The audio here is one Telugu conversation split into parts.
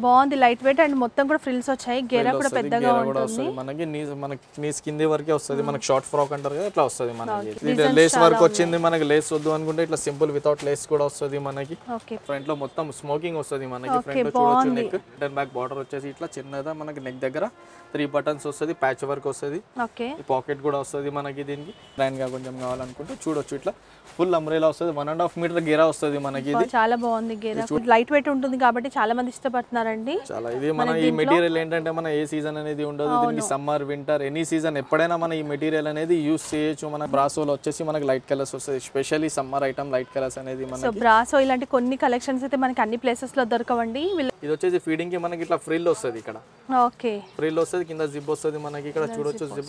బాగుంది లైట్ వెయిట్ అండ్ మొత్తం కూడా ఫ్రిల్స్ వచ్చాయి గేరా కూడా వస్తది, పెద్దగా గేరా కూడా ఉంటుంది వస్తుంది మనకి నీ మనకి నీస్ కింది వరకే వస్తుంది మనకి షార్ట్ ఫ్రాక్ అంటారు కదా ఇట్లా వస్తుంది మనకి ఇది లేస్ వర్క్ వచ్చింది మనకి లేస్ వద్దు అనుకుంటే ఇట్లా సింపుల్ వితౌట్ లేస్ కూడా వస్తుంది మనకి ఓకే ఫ్రంట్ లో మొత్తం స్మోకింగ్ వస్తుంది మనకి ఫ్రంట్ లో చూడొచ్చు నెక్ రిటర్న్ బ్యాక్ బార్డర్ వచ్చేసి ఇట్లా చిన్నదా మనకి నెక్ దగ్గర త్రీ బటన్స్ వస్తుంది ప్యాచ్ వర్క్ వస్తుంది ఓకే ఈ పాకెట్ కూడా వస్తుంది మనకి దీనికి గ్రాండ్ గా కొంచెం కావాలనుకుంటే చూడొచ్చు ఇట్లా ఫుల్ అంబ్రేలా వస్తుంది వన్ అండ్ హాఫ్ మీటర్ గేరా వస్తుంది మనకి ఇది చాలా బాగుంది గేరా లైట్ వెయిట్ ఉంటుంది కాబట్టి చాలా మంది ఇష్టపడుతున్నారండి చాలా ఇది మన ఈ మెటీరియల్ ఏంటంటే మన ఏ సీజన్ అనేది ఉండదు దీనికి సమ్మర్ వింటర్ ఎనీ సీజన్ ఎప్పుడైనా మన ఈ మెటీరియల్ అనేది యూస్ చేయొచ్చు మన బ్రాసోలో వచ్చేసి మనకి లైట్ కలర్స్ వస్తుంది specially summer item light colours అనేది మన సో బ్రాసో ఇలాంటి కొన్ని కలెక్షన్స్ అయితే మనకి అన్ని ప్లేసెస్ లో దొరకవండి వీళ్ళ ఇది వచ్చేసి ఫీడింగ్ కి మనకి ఇట్లా ఫ్రిల్ వస్తుంది ఇక్కడ ఓకే ఫ్రిల్ వస్తుంది కింద జిప్ వస్తుంది మనకి ఇక్కడ చూడొచ్చు జిప్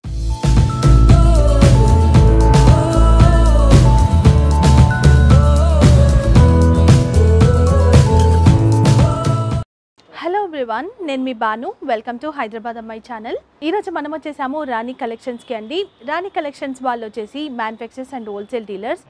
హలో ఎవ్రీవన్ నేను మీ బాను వెల్కమ్ టు హైదరాబాద్ అమ్మాయి ఛానల్ ఈరోజు మనం వచ్చేసాము రాణి కలెక్షన్స్కి అండి రాణి కలెక్షన్స్ వాళ్ళు వచ్చేసి manufacturers and wholesale dealers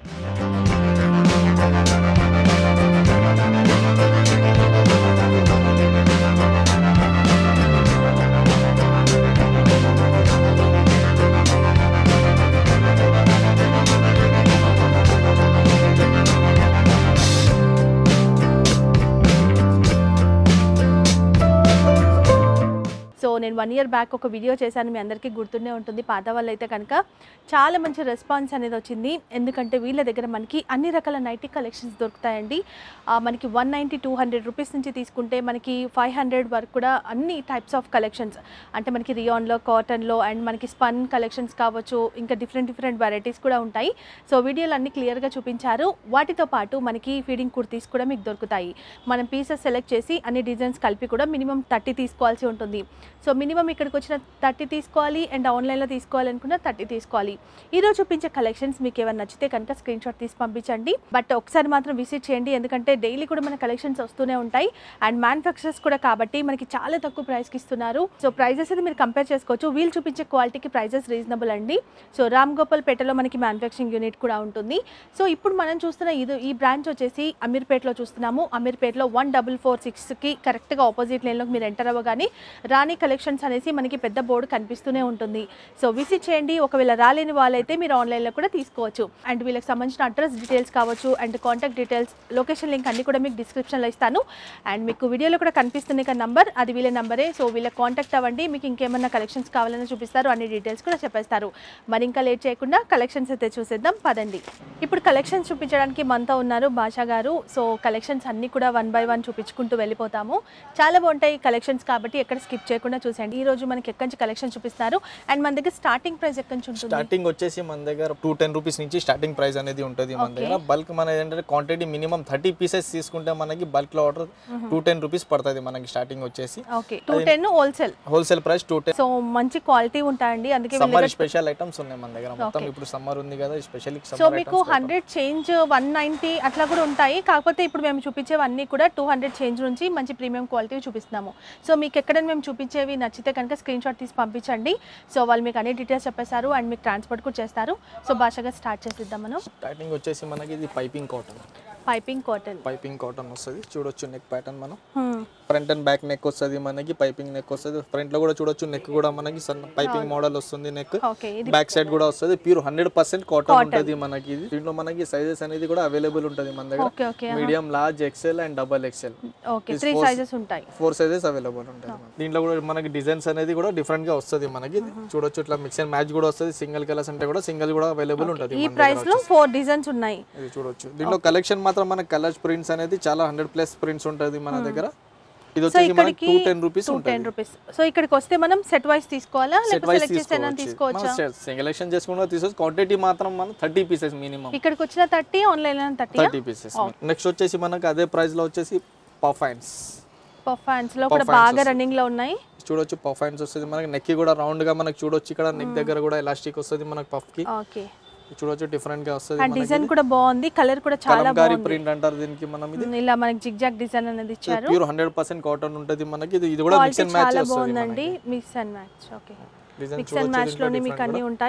so నేను వన్ ఇయర్ బ్యాక్ ఒక వీడియో చేశాను మీ అందరికీ గుర్తుండే ఉంటుంది పాత వాళ్ళు అయితే కనుక చాలా మంచి రెస్పాన్స్ అనేది వచ్చింది ఎందుకంటే వీళ్ళ దగ్గర మనకి అన్ని రకాల నైటీ కలెక్షన్స్ దొరుకుతాయండి ఆ, మనకి one ninety two hundred rupees నుంచి తీసుకుంటే మనకి ఫైవ్ హండ్రెడ్ వరకు కూడా అన్ని టైప్స్ ఆఫ్ కలెక్షన్స్ అంటే మనకి రియాన్లో కాటన్లో అండ్ మనకి స్పన్ కలెక్షన్స్ కావచ్చు ఇంకా డిఫరెంట్ డిఫరెంట్ వెరైటీస్ కూడా ఉంటాయి సో వీడియోలు అన్ని క్లియర్గా చూపించారు వాటితో పాటు మనకి ఫీడింగ్ కుర్తీస్ కూడా మీకు దొరుకుతాయి మనం పీసెస్ సెలెక్ట్ చేసి అన్ని డిజైన్స్ కలిపి కూడా మినిమం థర్టీ తీసుకోవాల్సి ఉంటుంది సో మినిమం ఇక్కడికి వచ్చిన థర్టీ తీసుకోవాలి అండ్ ఆన్లైన్లో తీసుకోవాలనుకున్న థర్టీ తీసుకోవాలి ఈరోజు చూపించే కలెక్షన్స్ మీకు ఏమైనా నచ్చితే కనుక స్క్రీన్ షాట్ తీసి పంపించండి బట్ ఒకసారి మాత్రం విజిట్ చేయండి ఎందుకంటే డైలీ కూడా మన కలెక్షన్స్ వస్తూనే ఉంటాయి అండ్ మ్యానుఫ్యాక్చరర్స్ కూడా కాబట్టి మనకి చాలా తక్కువ ప్రైస్కి ఇస్తున్నారు సో ప్రైజెస్ అయితే మీరు కంపేర్ చేసుకోవచ్చు వీళ్ళు చూపించే క్వాలిటీకి ప్రైజెస్ రీజనబుల్ అండి సో రామ్ గోపాల్ పేటలో మనకి మ్యానుఫ్యాక్చరింగ్ యూనిట్ కూడా ఉంటుంది సో ఇప్పుడు మనం చూస్తున్న ఇది ఈ బ్రాంచ్ వచ్చేసి అమీర్పేటలో చూస్తున్నాము అమీర్పేటలో వన్ డబుల్ ఫోర్ సిక్స్కి కరెక్ట్గా ఆపోజిట్ లైన్లోకి మీరు ఎంటర్ అవ్వగానే రాణి కలెక్షన్స్ అనేసి మనకి పెద్ద బోర్డు కనిపిస్తూనే ఉంటుంది సో విజిట్ చేయండి ఒకవేళ రాలేని వాళ్ళైతే మీరు ఆన్లైన్లో కూడా తీసుకోవచ్చు అండ్ వీళ్ళకి సంబంధించిన అడ్రస్ డీటెయిల్స్ కావచ్చు and contact details location link అన్ని కూడా మీకు డిస్క్రిప్షన్లో ఇస్తాను అండ్ మీకు వీడియోలో కూడా కనిపిస్తుంది కదా నంబర్ అది వీళ్ళ నంబరే సో వీళ్ళకి కాంటాక్ట్ అవ్వండి మీకు ఇంకేమన్నా కలెక్షన్స్ కావాలని చూపిస్తారు అన్ని డీటెయిల్స్ కూడా చెప్పేస్తారు మరి ఇంకా లేట్ చేయకుండా కలెక్షన్స్ అయితే చూసేద్దాం పదండి ఇప్పుడు కలెక్షన్స్ చూపించడానికి మనతో ఉన్నారు భాషా గారు సో కలెక్షన్స్ అన్ని కూడా వన్ బై వన్ చూపించుకుంటూ వెళ్ళిపోతాము చాలా బాగుంటాయి కలెక్షన్స్ కాబట్టి ఎక్కడ స్కిప్ చేయకుండా చూసండి ఈ రోజు మనకి ఎక్కడి నుంచి కలెక్షన్ చూపిస్తారు అండ్ మన దగ్గర స్టార్టింగ్ ప్రైస్ ఎక్కడి నుంచి ఉంటుంది స్టార్టింగ్ వచ్చేసి మన దగ్గర టూ టెన్ రూపీస్ నుంచి స్టార్టింగ్ ప్రైస్ అనేది ఉంటుంది మన దగ్గర బల్క్ మన ఏంటంటే క్వాంటిటీ మినిమం థర్టీ పీసెస్ తీసుకుంటే మనకి బల్క్ లో ఆర్డర్ టూ టెన్ రూపీస్ పడుతుంది మనకి స్టార్టింగ్ వచ్చేసి okay two ten wholesale wholesale price two ten so మంచి క్వాలిటీ ఉంటాయండి అందుకే వీళ్ళ సమ్మర్ స్పెషల్ ఐటమ్స్ ఉన్నాయి మన దగ్గర మొత్తం ఇప్పుడు సమ్మర్ ఉంది కదా స్పెషల్ సో సమ్మర్ మీకు హండ్రెడ్ చేంజ్ వన్ నైంటీ అట్లా కూడా ఉంటాయి కాకపోతే ఇప్పుడు మేము చూపించేవన్నీ కూడా టూ హండ్రెడ్ చేంజ్ నుంచి మంచి ప్రీమియం క్వాలిటీ చూపిస్తున్నాము సో మీకు ఎక్కడ మేము చూపించేవి నచ్చితే కనుక స్క్రీన్ షాట్ తీసి పంపించండి సో వాళ్ళు మీకు అన్ని డీటెయిల్స్ చెప్పేశారు అండ్ మీకు ట్రాన్స్పోర్ట్ కూడా చేస్తారు సో భాషగా స్టార్ట్ చేసిద్దాం మనం స్టార్టింగ్ వచ్చేసి మనకి ఇది piping cotton piping cotton piping cotton వస్తుంది చూడొచ్చు నెక్ ప్యాటర్న్ మనం ఫ్రంట్ అండ్ బ్యాక్ నెక్ వస్తుంది మనకి పైపింగ్ నెక్ వస్తుంది ఫ్రంట్ లో కూడా చూడొచ్చు నెక్ కూడా మనకి సన్న పైపింగ్ మోడల్ వస్తుంది నెక్ ఓకే ఇది బ్యాక్ సైడ్ కూడా వస్తుంది ప్యూర్ హండ్రెడ్ పర్సెంట్ కాటన్ ఉంటుంది మనకి ఇది దీంట్లో మనకి సైజెస్ అనేది కూడా అవైలబుల్ ఉంటుంది మన దగ్గర okay okay medium large XL and double XL okay three sizes ఉంటాయి ఫోర్ సైజెస్ అవైలబుల్ ఉంటాయి దీంట్లో కూడా మనకి డిజైన్స్ అనేది కూడా డిఫరెంట్ గా వస్తుంది మనకి చూడొచ్చు ఇట్లా మిక్స్ అండ్ మ్యాచ్ కూడా వస్తుంది సింగిల్ కలర్స్ అంటే కూడా సింగిల్ కూడా అవైలబుల్ ఉంటుంది ఈ ప్రైస్ లో ఫోర్ డిజైన్స్ ఉన్నాయి ఇది చూడొచ్చు దీంట్లో కలెక్షన్ మాత్రం మన కలర్స్ ప్రింట్స్ అనేది చాలా హండ్రెడ్ ప్లస్ ప్రింట్స్ ఉంటుంది మన దగ్గర ఇది వచ్చేసి మనకి two ten rupees two ten rupees so ఇక్కడికి వస్తే మనం సెట్ వైస్ తీసుకోవాలా సెట్ లేకపోతే వైస్ సెలెక్ట్ చేస్తే తీసుకోవచ్చా సెలెక్షన్ చేసుకుంటే తీసుకోవచ్చు క్వాంటిటీ మాత్రం మనం థర్టీ పీసెస్ మినిమం ఇక్కడికి వచ్చిన thirty online thirty thirty pieces next వచ్చేసి మనకి అదే ప్రైస్ లో వచ్చేసి పర్ఫైన్స్ పర్ఫాన్స్ లో కూడా బాగా రన్నింగ్ లో ఉన్నాయి చూడొచ్చు పర్ఫైన్స్ వస్తుంది మనకి నెక్ కూడా రౌండ్ గా మనకి చూడొచ్చు ఇక్కడ నెక్ దగ్గర కూడా ఎలాస్టిక్ వస్తుంది మనకి పఫ్ కి ఓకే చూడొచ్చు డిఫరెంట్ గా వస్తుంది అండ్ డిజైన్ కూడా బాగుంది కలర్ కూడా చాలా కలంకారీ ప్రింట్ అంటారు దీనికి మనం ఇది బాగుంది ఇలా మనకి జిగ్జాగ్ డిజైన్ అనేది ఇచ్చారు ప్యూర్ హండ్రెడ్ పర్సెంట్ కాటన్ ఉంటుంది మనకి ఇది ఇది కూడా మిక్స్ క్వాలిటీ అండ్ మ్యాచ్ చాలా వస్తుంది బాగుందండి mix and match okay design mix and match లోనే మీకు అన్ని ఉంటాయి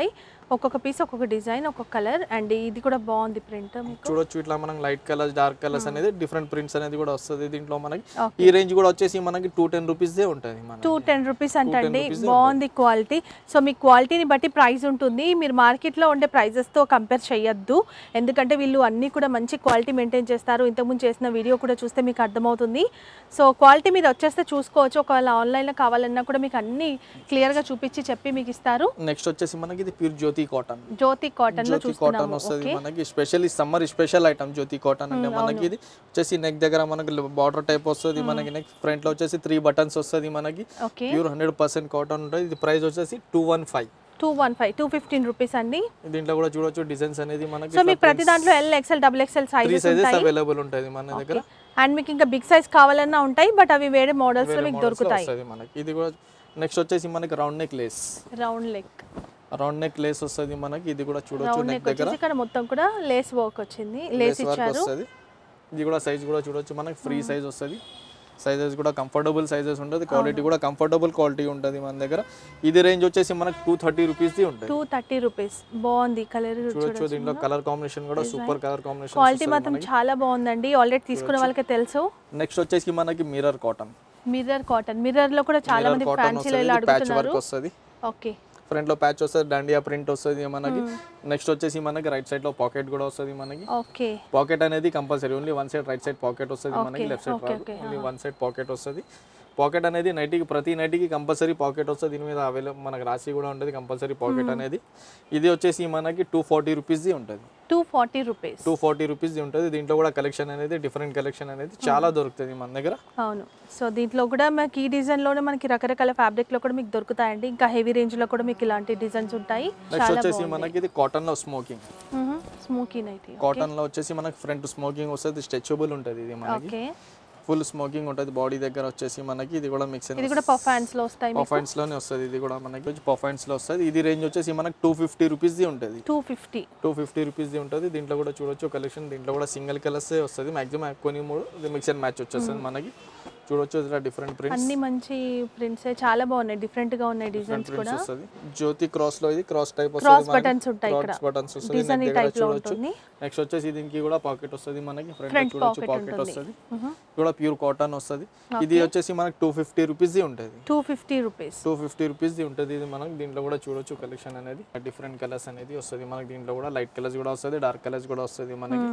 ఒక్కొక్క పీస్ ఒక్కొక్క డిజైన్ ఒక్కొక్క కలర్ అండ్ ఇది కూడా బాగుంది ప్రింట్ మీకు చూడొచ్చు ఇట్లా మనం లైట్ కలర్స్ డార్క్ కలర్స్ అనేది డిఫరెంట్ ప్రింట్స్ అనేది కూడా వస్తుంది దీంట్లో మనకి Okay. ఈ రేంజ్ కూడా వచ్చేసి మనకి టూ టెన్ రూపీస్దే ఉంటుంది మన టూ టెన్ రూపీస్ అంటండి బాగుంది క్వాలిటీ సో మీ క్వాలిటీని బట్టి ప్రైస్ ఉంటుంది మీరు మార్కెట్లో ఉండే ప్రైజెస్తో కంపేర్ చేయొద్దు ఎందుకంటే వీళ్ళు అన్నీ కూడా మంచి క్వాలిటీ మెయింటైన్ చేస్తారు ఇంతకుముందు చేసిన వీడియో కూడా చూస్తే మీకు అర్థమవుతుంది సో క్వాలిటీ మీరు వచ్చేస్తే చూసుకోవచ్చు ఒకవేళ ఆన్లైన్లో కావాలన్నా కూడా మీకు అన్నీ క్లియర్గా చూపించి చెప్పి మీకు ఇస్తారు నెక్స్ట్ వచ్చేసి మనకి ఇది ప్యూర్ జ్యోతి కాటన్ జ్యోతి కాటన్లో జ్యోతి కాటన్ చూస్తున్నాము వస్తుంది ఓకే మనకి specially summer special item Jyothi cotton అంటే మనకి ఇది వచ్చేసి నెక్ దగ్గర మనకి బార్డర్ టైప్ వస్తుంది మనకి నెక్ ఫ్రంట్ లో వచ్చేసి త్రీ బటన్స్ వస్తుంది మనకి okay pure hundred percent cotton ఉంటుంది ఇది ప్రైస్ వచ్చేసి two one five two one five two fifteen rupees అండి దీంట్లో కూడా చూడొచ్చు డిజైన్స్ అనేది మనకి సో మీకు ప్రతి దాంట్లో L XL double XL three sizes sizes ఉంటాయి అవైలబుల్ ఉంటుంది మన దగ్గర అండ్ మీకు ఇంకా బిగ్ సైజ్ కావాలన్నా ఉంటాయి బట్ అవి వేరే మోడల్స్లో మీకు దొరుకుతాయి వస్తుంది మనకి ఇది కూడా నెక్స్ట్ వచ్చేసి మనకి round neck lace round neck round neck lace వస్తుంది మనకి ఇది కూడా చూడొచ్చు రౌండ్ నెక్ నెక్ దగ్గర వచ్చేసి ఇక్కడ మొత్తం కూడా లేస్ వర్క్ వచ్చింది లేస్ లేస్ వర్క్ ఇచ్చారు వస్తుంది ఇది కూడా సైజ్ కూడా చూడొచ్చు మనకి ఫ్రీ సైజ్ వస్తుంది సైజెస్ కూడా కంఫర్టబుల్ సైజెస్ ఉంటుంది క్వాలిటీ కూడా కంఫర్టబుల్ క్వాలిటీ ఉంటుంది మన దగ్గర ఇది రేంజ్ వచ్చేసి మనకి టూ థర్టీ రూపీస్ది ఉంటుంది టూ థర్టీ రూపీస్ బాగుంది కలర్ చూడొచ్చు దీంట్లో కలర్ కాంబినేషన్ కూడా సూపర్ కలర్ కాంబినేషన్ క్వాలిటీ మాత్రం చాలా బాగుందండి ఆల్రెడీ తీసుకున్న వాళ్ళకి తెలుసు నెక్స్ట్ వచ్చేసి మనకి mirror cotton mirror cotton mirror లో కూడా చాలా మంది కాటన్ ఫ్యాన్సీలో వస్తుంది ఇలా ప్యాచ్ అడుగుతున్నారు వర్క్ వస్తుంది ఓకే ఫ్రంట్ లో ప్యాచ్ వస్తుంది డాండియా ప్రింట్ వస్తుంది మనకి నెక్స్ట్ వచ్చేసి మనకి రైట్ సైడ్ లో పాకెట్ కూడా వస్తుంది మనకి ఓకే పాకెట్ అనేది compulsory only one side right side pocket వస్తుంది మనకి లెఫ్ట్ సైడ్ okay, రాదు okay, only one side pocket వస్తుంది పాకెట్ అనేది నైట్కి ప్రతి నైట్కి కంపల్సరీ పాకెట్ వస్తుంది దీని మీద అవైలబుల్ మనకి రాసి కూడా ఉంటుంది కంపల్సరీ పాకెట్ అనేది ఇది వచ్చేసి మనకి టూ ఫార్టీ రూపీస్ది ఉంటుంది two forty rupees two forty రూపీస్ది ఉంటుంది దీంట్లో కూడా కలెక్షన్ అనేది డిఫరెంట్ కలెక్షన్ అనేది చాలా దొరుకుతుంది మన దగ్గర అవును సో దీంట్లో కూడా మనకి ఈ డిజైన్లోనే మనకి రకరకాల ఫ్యాబ్రిక్లో కూడా మీకు దొరుకుతాయండి ఇంకా హెవీ రేంజ్లో కూడా మీకు ఇలాంటి డిజైన్స్ ఉంటాయి నెక్స్ట్ వచ్చేసి మనకి ఇది కాటన్ లో స్మోకింగ్ స్మోకీ నైట్ కాటన్ లో వచ్చేసి మనకి ఫ్రంట్ స్మోకింగ్ వస్తుంది స్ట్రెచబుల్ ఉంటుంది ఇది మనకి ఓకే ఫుల్ స్మోకింగ్ ఉంటుంది బాడీ దగ్గర వచ్చేసి మనకి ఇది కూడా మిక్స్ ఇది కూడా పఫ్ హ్యాండ్స్లో వస్తాయి మీకు పర్ఫాయిన్స్ లోనే వస్తుంది ఇది కూడా మనకి పర్ఫాయిన్స్ లో వస్తుంది ఇది రేంజ్ వచ్చేసి మనకి టూ ఫిఫ్టీ రూపీస్ది ఉంటుంది టూ ఫిఫ్టీ టూ ఫిఫ్టీ రూపీస్ది ఉంటుంది దీంట్లో కూడా చూడొచ్చు కలెక్షన్ దీంట్లో కూడా సింగిల్ కలర్సే వస్తుంది మాక్సిమం కొన్ని మూడు మిక్స్ అండ్ మ్యాచ్ వచ్చేస్తుంది మనకి చూడొచ్చు ఇట్లా డిఫరెంట్ ప్రింట్స్ అన్ని మంచి ప్రింట్స్ చాలా బాగున్నాయి డిఫరెంట్ గా ఉన్నాయి డిజైన్స్ ప్రింట్స్ కూడా వస్తుంది జ్యోతి క్రాస్ లో ఇది క్రాస్ టైప్ క్రాస్ వస్తుంది బటన్స్ ఉంటాయి ఇక్కడ క్రాస్ బటన్స్ వస్తుంది డిజైన్ ఈ నెక్ దగ్గర టైప్ లో చూడొచ్చు ఉంటుంది నెక్స్ట్ వచ్చేసి దీనికి కూడా పాకెట్ వస్తుంది మనకి ఫ్రంట్ Front చూడొచ్చు pocket పాకెట్ ఉంటుంది. వస్తుంది మ్హూ. ఇది కూడా ప్యూర్ కాటన్ వస్తుంది ఇది వచ్చేసి మనకి టూ ఫిఫ్టీ రూపీస్ది ఉంటుంది two fifty rupees two fifty రూపీస్ది ఉంటుంది ఇది మనకి దీంట్లో కూడా చూడొచ్చు కలెక్షన్ అనేది డిఫరెంట్ కలర్స్ అనేది వస్తుంది మనకి దీంట్లో కూడా లైట్ కలర్స్ కూడా వస్తుంది డార్క్ కలర్స్ కూడా వస్తుంది మనకి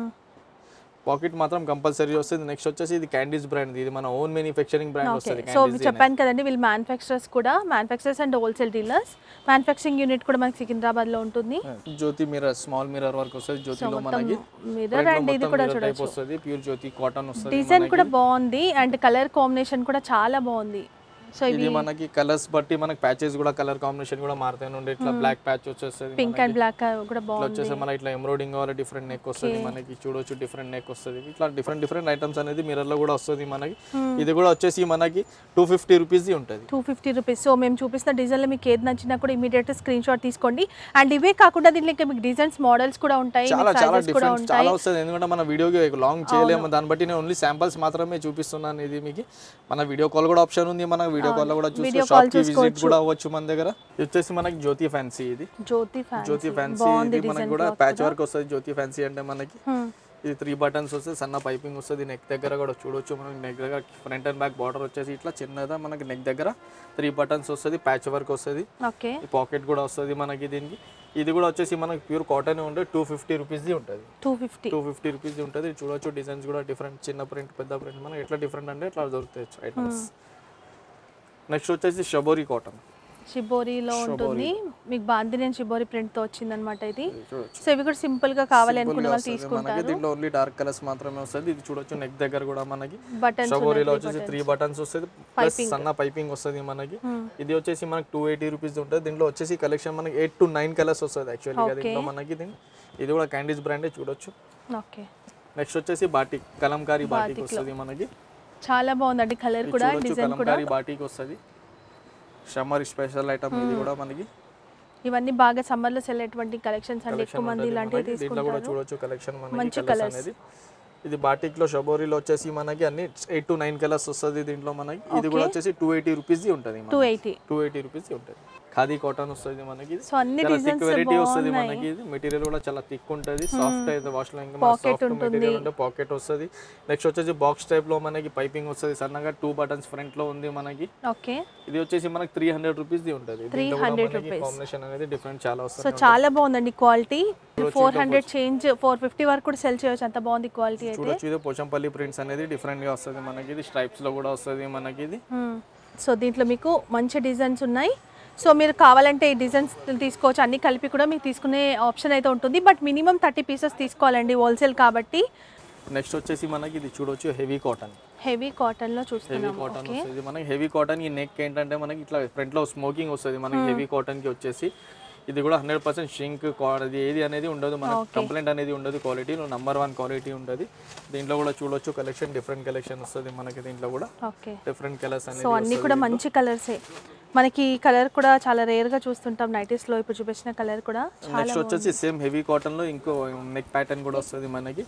పాకెట్ మాత్రం కంపల్సరీ వస్తుంది నెక్స్ట్ వచ్చేసి ఇది క్యాండీస్ బ్రాండ్ ఇది మన ఓన్ మ్యానుఫ్యాక్చరింగ్ బ్రాండ్ ఓకే వస్తుంది సో చెప్పాను కదండి వీళ్ళు మ్యానుఫ్యాక్చరర్స్ కూడా manufacturers and wholesale dealers manufacturing unit కూడా మనకి సికింద్రాబాద్ లో ఉంటుంది Jyothi mirror small mirror work వస్తుంది జ్యోతిలో మనకి మిర్రర్ అండ్ ఇది కూడా టైప్ చూడొచ్చు వస్తుంది ప్యూర్ జ్యోతి కాటన్ వస్తుంది డిజైన్ కూడా బాగుంది అండ్ కలర్ కాంబినేషన్ కూడా చాలా బాగుంది సో ఇది మనకి కలర్స్ బట్టి మనకి ప్యాచెస్ కూడా కలర్ కాంబినేషన్ కూడా మారుతాయి నుండి ఇట్లా బ్లాక్ ప్యాచ్ వచ్చేస్తుంది పింక్ అండ్ బ్లాక్ కూడా ఇట్లా బాగుంది వచ్చేసి మన ఇట్లా ఎంబ్రాయిడింగ్ కావాలి డిఫరెంట్ నెక్ వస్తుంది మనకి చూడొచ్చు డిఫరెంట్ నెక్ వస్తుంది ఇట్లా డిఫరెంట్ డిఫరెంట్ ఐటమ్స్ అనేది మిర్రర్ లో కూడా వస్తుంది మనకి ఇది కూడా వచ్చేసి మనకి టూ ఫిఫ్టీ రూపీస్ ఉంటుంది టూ ఫిఫ్టీ రూపీస్ సో మేము చూపిస్తున్న డిజైన్లో మీకు ఏది నచ్చినా కూడా ఇమీడియట్ స్క్రీన్ షాట్ తీసుకోండి అండ్ ఇవే కాకుండా దీంట్లో ఇంకా మీకు డిజైన్స్ మోడల్స్ కూడా ఉంటాయి చాలా చాలా సైజెస్ కూడా డిఫరెంట్ ఉంటాయి చాలా వస్తుంది ఎందుకంటే మన వీడియోకి లాంగ్ చేయలేము దాన్ని బట్టి నేను ఓన్లీ శాంపల్స్ మాత్రమే చూపిస్తున్నాను ఇది మీకు మన వీడియో కాల్ కూడా ఆప్షన్ ఉంది మన వీడియో కాల్ లో కూడా చూసి Video షాప్ call కి విజిట్ చూసుకోవచ్చు. కూడా అవ్వచ్చు మన దగ్గర ఇది వచ్చేసి మనకి జ్యోతి ఫ్యాన్సీ ఇది జ్యోతి ఫ్యాన్సీ జ్యోతి ఫ్యాన్సీ బాగుంది ఇది మనకి డిజైన్ కూడా ప్యాచ్ వర్క్ వస్తుంది జ్యోతి ఫ్యాన్సీ అంటే మనకి ఇది త్రీ బటన్స్ వస్తుంది సన్న పైపింగ్ వస్తుంది నెక్ దగ్గర కూడా చూడొచ్చు మనకి నెక్ దగ్గర ఫ్రంట్ అండ్ బ్యాక్ బార్డర్ వచ్చేసి ఇట్లా చిన్నదా మనకి నెక్ దగ్గర త్రీ బటన్స్ వస్తుంది ప్యాచ్ వర్క్ వస్తుంది ఓకే ఈ పాకెట్ కూడా వస్తుంది మనకి దీనికి ఇది కూడా వచ్చేసి మనకి ప్యూర్ కాటన్ ఉంటుంది టూ ఫిఫ్టీ రూపీస్ది ఉంటుంది two fifty two fifty rupees ఉంటుంది ఇది చూడొచ్చు డిజైన్స్ కూడా డిఫరెంట్ చిన్న ప్రింట్ పెద్ద ప్రింట్ మనకి ఎట్లా డిఫరెంట్ అంటే ఎట్లా దొరుకుతాయి ఐటమ్స్ నెక్స్ట్ వచ్చేసి షబోరి కాటన్ షిబోరిలో ఉంటుంది మీకు బాందినేని షిబోరి ప్రింట్ తో వచ్చింది అనమాట ఇది చూడొచ్చు సో ఇవి కూడా సింపుల్ గా కావాలి అనుకునే వాళ్ళు వస్తుంది మనకి తీసుకుంటారు దీంట్లో ఓన్లీ డార్క్ కలర్స్ మాత్రమే వస్తుంది ఇది చూడొచ్చు నెక్ దగ్గర కూడా మనకి బటన్స్ షబోరీలో వచ్చేసి త్రీ బటన్స్ వస్తుంది ప్లస్ సన్న పైపింగ్ వస్తుంది మనకి ఇది వచ్చేసి మనకి టూ ఎయిటీ రూపీస్ ఉంటుంది దీంట్లో వచ్చేసి కలెక్షన్ మనకి ఎయిట్ టు నైన్ కలర్స్ వస్తుంది యాక్చువల్లీ దీంట్లో మనకి దీని ఇది కూడా క్యాండీస్ బ్రాండే చూడొచ్చు ఓకే నెక్స్ట్ వచ్చేసి బాటిక్ కలంకారీ బాటిక్ వస్తుంది మనకి చాలా బాగుందండి కలర్ ఇది కూడా చూడొచ్చు డిజైన్ కూడా కలంకారీ బాటిక్ వస్తుంది షమర్ స్పెషల్ ఐటమ్ ఇది కూడా మనకి ఇవన్నీ బాగా సమ్మర్ లో సెల్ అయ్యేటువంటి కలెక్షన్స్ అండి ఎక్కువ మంది ఉంటుంది ఇలాంటివి మనకి. దీంట్లో కూడా తీసుకుంటారు చూడొచ్చు కలెక్షన్ మనకి మంచి కలర్స్ colours. అనేది ఇది బాటిక్ లో షబోరీలో వచ్చేసి మనకి అన్ని ఎయిట్ టు నైన్ కలర్స్ వస్తుంది దీంట్లో మనకి ఇది కూడా వచ్చేసి టూ ఎయిటీ రూపీస్ ఉంటుంది two eighty two eighty rupees ఉంటుంది ఖాదీ కాటన్ వస్తుంది మనకి ఇది. సో అన్ని చాలా థిక్ డిజైన్స్ వెరైటీ వస్తుంది బాగున్నాయి మనకి ఇది మెటీరియల్ కూడా చాలా థిక్ ఉంటుంది సాఫ్ట్ అయితే వాష్ లో ఇంకా Pocket సాఫ్ట్ ఉంటుంది. మెటీరియల్ ఉంటే పాకెట్ వస్తుంది నెక్స్ట్ వచ్చేసి బాక్స్ టైప్ లో మనకి పైపింగ్ వస్తుంది సన్నగా టూ బటన్స్ ఫ్రంట్ లో ఉంది మనకి ఓకే ఇది వచ్చేసి మనకి త్రీ హండ్రెడ్ రూపీస్ ది ఉంటుంది దీంట్లో కూడా 300 మనకి rupees. కాంబినేషన్ అనేది డిఫరెంట్ చాలా సో వస్తుంది చాలా బాగుందండి quality four hundred change four fifty వరకు కూడా సెల్ చేయొచ్చు అంత బాగుంది క్వాలిటీ అయితే చూడొచ్చు ఇది పోచంపల్లి ప్రింట్స్ అనేది డిఫరెంట్ గా వస్తుంది మనకి ఇది స్ట్రైప్స్ లో కూడా వస్తుంది మనకి ఇది సో దీంట్లో మీకు మంచి డిజైన్స్ ఉన్నాయి సో మీరు కావాలంటే ఈ డిజైన్స్ తీసుకోవచ్చు అన్ని కలిపి కూడా మీకు తీసుకునే ఆప్షన్ అయితే ఉంటుంది బట్ మినిమం థర్టీ పీసెస్ తీసుకోవాలండి హోల్సేల్ కాబట్టి నెక్స్ట్ వచ్చేసి మనకి ఇది చూడొచ్చు హెవీ కాటన్ హెవీ కాటన్లో హెవీ చూస్తున్నాము కాటన్ ఓకే వస్తుంది మనకి హెవీ కాటన్ ఈ నెక్ ఏంటంటే మనకి ఇట్లా ఫ్రంట్ లో స్మోకింగ్ వస్తుంది మనకి హెవీ కాటన్ కి వచ్చేసి ఇది కూడా హండ్రెడ్ పర్సెంట్ షింక్ అది ఏది అనేది ఉండదు మనకి కంప్లైంట్ అనేది ఉండదు క్వాలిటీ నంబర్ వన్ క్వాలిటీ ఉంటుంది దీంట్లో కూడా చూడొచ్చు కలెక్షన్ డిఫరెంట్ కలెక్షన్ వస్తుంది మనకి దీంట్లో కూడా ఓకే డిఫరెంట్ కలర్స్ సో అనేది అన్నీ కూడా మంచి కలర్సే మనకి ఈ కలర్ కూడా చాలా రేర్గా చూస్తుంటాం నైటీస్లో ఇప్పుడు చూపించిన కలర్ కూడా చాలా నెక్స్ట్ వచ్చేసి సేమ్ హెవీ కాటన్ లో ఇంకో నెక్ ప్యాటర్న్ కూడా వస్తుంది మనకి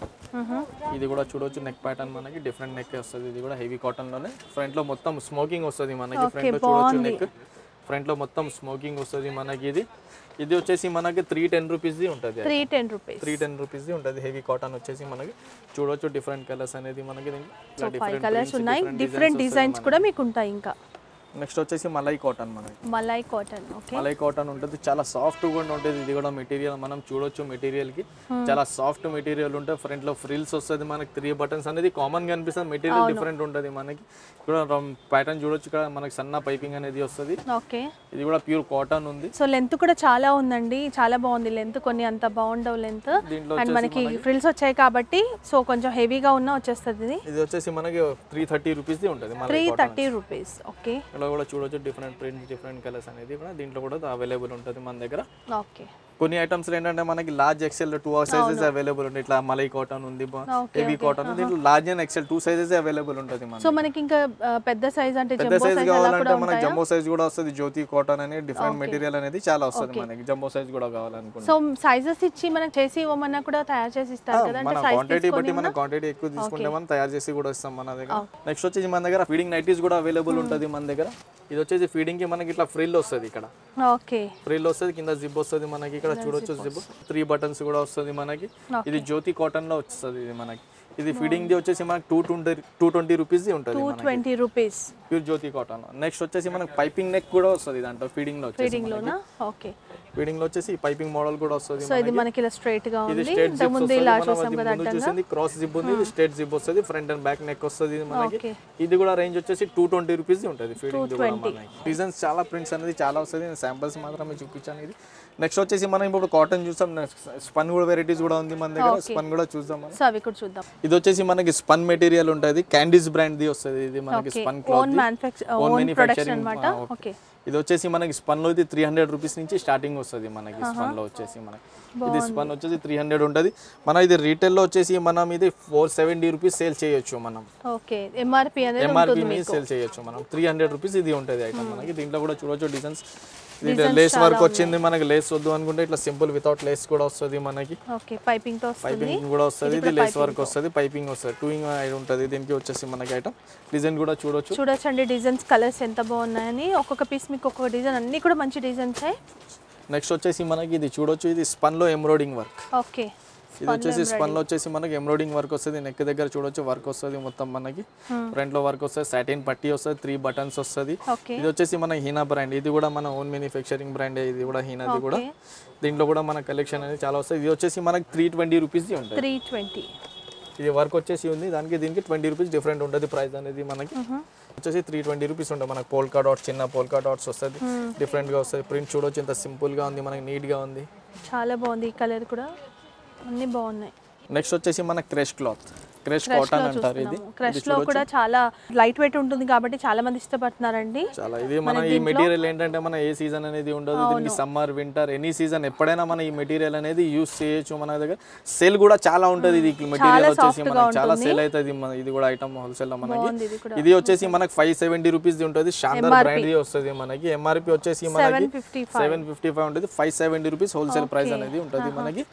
ఇది కూడా చూడొచ్చు నెక్ ప్యాటర్న్ మనకి డిఫరెంట్ నెక్ వస్తుంది ఇది కూడా హెవీ కాటన్ లోనే ఫ్రంట్ లో మొత్తం స్మోకింగ్ వస్తుంది మనకి ఫ్రంట్ లో చూడొచ్చు నెక్ ఫ్రంట్ లో మొత్తం స్మోకింగ్ వస్తుంది మనకి ఇది ఇది వచ్చేసి మనకి త్రీ టెన్ రూపీస్ ఉంటుంది three ten rupees three ten rupees ఉంటుంది హెవీ కాటన్ వచ్చేసి మనకి చూడొచ్చు డిఫరెంట్ కలర్స్ అనేది మనకి సో ఫైవ్ కలర్స్ ఉన్నాయి డిఫరెంట్ డిజైన్స్ కూడా మీకు ఉంటాయి ఇంకా నెక్స్ట్ వచ్చేసి మలై కాటన్ మనకి malai cotton okay malai cotton ఉంటుంది చాలా సాఫ్ట్ కూడా ఉంటుంది ఇది కూడా మెటీరియల్ మనం చూడొచ్చు మెటీరియల్ కి చాలా సాఫ్ట్ మెటీరియల్ ఉంటుంది ఫ్రంట్ లో ఫ్రిల్స్ వస్తుంది మనకి త్రీ బటన్స్ అనేది కామన్ గా అనిపిస్తుంది మెటీరియల్ డిఫరెంట్ ఉంటుంది మనకి ఇక్కడ ప్యాటర్న్ చూడొచ్చు ఇక్కడ మనకి సన్న పైపింగ్ అనేది వస్తుంది ఓకే ఇది కూడా ప్యూర్ కాటన్ ఉంది సో లెంత్ కూడా చాలా ఉందండి చాలా బాగుంది లెంత్ కొన్ని అంత బాగుండవు లెంత్ దీంట్లో అండ్ మనకి ఫ్రిల్స్ వచ్చాయి కాబట్టి సో కొంచెం హెవీగా ఉన్నా వచ్చేస్తుంది ఇది ఇది వచ్చేసి మనకి త్రీ థర్టీ రూపీస్ ఉంటుంది malai three cotton thirty rupees okay ఇలా కూడా చూడొచ్చు డిఫరెంట్ ప్రింట్స్ డిఫరెంట్ కలర్స్ అనేది కూడా దీంట్లో కూడా అవైలబుల్ ఉంటుంది మన దగ్గర ఓకే కొన్ని ఐటమ్స్ ఏంటంటే మనకి large XL two sizes available ఉంటాయి ఇట్లా మలై కాటన్ ఉంది Okay, హెవీ కాటన్ దీంట్లో large and XL two sizes available ఉంటుంది మన సో మనకి ఇంకా ఆ, పెద్ద సైజ్ అంటే పెద్ద జంబో సైజ్ సైజ్ అలా కావాలంటే కూడా మనకి ఉంటాయా జంబో సైజ్ కూడా వస్తుంది జ్యోతి కాటన్ అని డిఫరెంట్ మెటీరియల్ అనేది చాలా వస్తుంది మనకి జంబో సైజ్ కూడా కావాలనుకుంటే సో సైజెస్ ఇచ్చి మనకి చేసి ఇవ్వమన్నా కూడా తయారు చేసి ఇస్తారు కదా మన అంటే సైజ్ క్వాంటిటీ బట్టి మన క్వాంటిటీ ఎక్కువ తీసుకుంటే మనం తయారు చేసి కూడా ఇస్తాం మన దగ్గర Okay. నెక్స్ట్ వచ్చేసి మన దగ్గర ఫీడింగ్ నైటీస్ కూడా అవైలబుల్ ఉంటుంది మన దగ్గర ఇది వచ్చేసి ఫీడింగ్ కి మనకి ఇట్లా ఫ్రిల్ వస్తుంది ఇక్కడ ఓకే ఫ్రిల్ వస్తుంది కింద జిప్ వస్తుంది మనకి ఇక్కడ చూడొచ్చు జిప్ త్రీ బటన్స్ కూడా వస్తుంది మనకి ఇది జ్యోతి కాటన్ లో వస్తుంది ఇది మనకి ఇది ఫీడింగ్ ది వచ్చేసి మనకి two twenty two twenty rupees ఉంటుంది టూ మనకి twenty rupees pure Jyothi cotton next వచ్చేసి మనకి పైపింగ్ నెక్ కూడా వస్తుంది దాంట్లో ఫీడింగ్ లో వచ్చేసి ఫీడింగ్ లోనా ఓకే ఫీడింగ్ లో వచ్చేసి పైపింగ్ మోడల్ కూడా వస్తుంది సో ఇది మనకి ఇలా స్ట్రైట్ గా ఇది ఉంది స్ట్రేట్ ఇంతకు జిప్ ముందు ఇలా చూసాం కదా ముందు చూసింది క్రాస్ జిప్ ఉంది ఇది స్ట్రేట్ జిప్ వస్తుంది ఫ్రంట్ అండ్ బ్యాక్ నెక్ వస్తుంది ఇది మనకి ఓకే ఇది కూడా రేంజ్ వచ్చేసి టూ ట్వంటీ రూపీస్ ఉంటుంది ఫీడింగ్ కూడా మనకి డిజైన్స్ చాలా ప్రింట్స్ అనేది చాలా వస్తుంది నేను శాంపిల్స్ మాత్రమే చూపించాను ఇది నెక్స్ట్ వచ్చేసి మనం ఇప్పుడు కాటన్ చూసాం స్పన్ కూడా వెరైటీస్ కూడా ఉంది మన దగ్గర స్పన్ కూడా చూద్దాం మనం సో అవి కూడా చూద్దాం ఇది వచ్చేసి మనకి స్పన్ మెటీరియల్ ఉంటుంది క్యాండీస్ బ్రాండ్ ది వస్తుంది ఇది మనకి okay spun own cloth manufacture own own production manufacturing అన్నమాట ఓకే ఇది వచ్చేసి మనకి స్పన్ లో ఇది త్రీ హండ్రెడ్ రూపీస్ నుంచి స్టార్టింగ్ వస్తుంది మనకి స్పన్ లో వచ్చేసి మనకి ఇది స్పన్ వచ్చేసి త్రీ హండ్రెడ్ ఉంటుంది మన ఇది రీటైల్ లో వచ్చేసి మనం ఇది ఫోర్ సెవెంటీ రూపీస్ సేల్ చేయొచ్చు మనం ఓకే ఎంఆర్పి అనేది ఎంఆర్పి మీద సేల్ చేయొచ్చు మనం త్రీ హండ్రెడ్ రూపీస్ ఇది ఉంటుంది ఐటమ్ మనకి దీంట్లో కూడా చూడొచ్చు డిజైన్స్ లేస్ వర్క్ వచ్చింది మనకి లేస్ వద్దు అనుకుంటే ఇట్లా సింపుల్ వితౌట్ లేస్ కూడా వస్తుంది మనకి ఓకే పైపింగ్ తో వస్తుంది పైపింగ్ కూడా వస్తుంది ఇది లేస్ వర్క్ వస్తుంది పైపింగ్ వస్తుంది టూ ఇంగ్ ఉంటుంది దీనికి వచ్చేసి మనకి ఐటమ్ డిజైన్ కూడా చూడొచ్చు చూడొచ్చండి డిజైన్స్ కలర్స్ ఎంత బాగున్నాయని ఒక్కొక్క పీస్ మీకు ఒక్కొక్క డిజైన్ అన్ని కూడా మంచి డిజైన్స్ నెక్స్ట్ వచ్చేసి మనకి ఇది చూడొచ్చు ఇది స్పన్ లో ఎంబ్రాయిడింగ్ వర్క్ ఓకే ఇది వచ్చేసి స్పన్ లో వచ్చేసి మనకి ఎంబ్రాయిడింగ్ వర్క్ వస్తుంది నెక్ దగ్గర చూడొచ్చు వర్క్ వస్తుంది మొత్తం మనకి ఫ్రంట్ లో వర్క్ వస్తుంది సాటిన్ పట్టీ వస్తుంది త్రీ బటన్స్ వస్తుంది ఓకే ఇది వచ్చేసి మన హీనా బ్రాండ్ ఇది కూడా మన ఓన్ మ్యానుఫ్యాక్చరింగ్ బ్రాండ్ ఇది కూడా హీనాది కూడా ఓకే దీంట్లో కూడా మన కలెక్షన్ అనేది చాలా వస్తుంది ఇది వచ్చేసి మనకి త్రీ ట్వంటీ రూపీస్ ఉంటుంది త్రీ ట్వంటీ ఇది వర్క్ వచ్చేసి ఉంది దానికి దీనికి ట్వంటీ రూపీస్ డిఫరెంట్ ఉంటుంది ప్రైస్ అనేది మనకి వచ్చేసి త్రీ ట్వంటీ రూపీస్ ఉంటుంది మనకి పోల్కా డాట్స్ చిన్న పోల్కా డాట్స్ వస్తుంది డిఫరెంట్ గా వస్తుంది ప్రింట్ చూడొచ్చు ఇంత సింపుల్ గా ఉంది మనకి నీట్ గా ఉంది చాలా బాగుంది ఈ కలర్ కూడా అన్ని బాగున్నాయి నెక్స్ట్ వచ్చేసి మన క్రష్ క్లాత్ క్రష్ కాటన్ అంటారు ఇది క్రష్ లో కూడా చాలా లైట్ వెయిట్ ఉంటుంది కాబట్టి చాలా మంది ఇష్టపడుతున్నారండి చాలా ఇది మన ఈ మెటీరియల్ ఏంటంటే మన ఏ సీజన్ అనేది ఉండదు దీనికి సమ్మర్ వింటర్ ఎనీ సీజన్ ఎప్పుడైనా మన ఈ మెటీరియల్ అనేది యూస్ చేయొచ్చు మన దగ్గర సేల్ కూడా చాలా ఉంటుంది ఇది మెటీరియల్ వచ్చేసి మనకి చాలా సేల్ అవుతుంది మన- ఇది కూడా ఐటమ్ హోల్సేల్ లో మనకి బాగుంది ఇది కూడా ఇది వచ్చేసి మనకి ఫైవ్ సెవెంటీ రూపీస్ ఉంటుంది షాందర్ బ్రాండ్ వస్తుంది మనకి ఎంఆర్పి వచ్చేసి మనకి seven fifty seven fifty five ఉంటుంది five seventy rupees wholesale price అనేది ఉంటుంది మనకి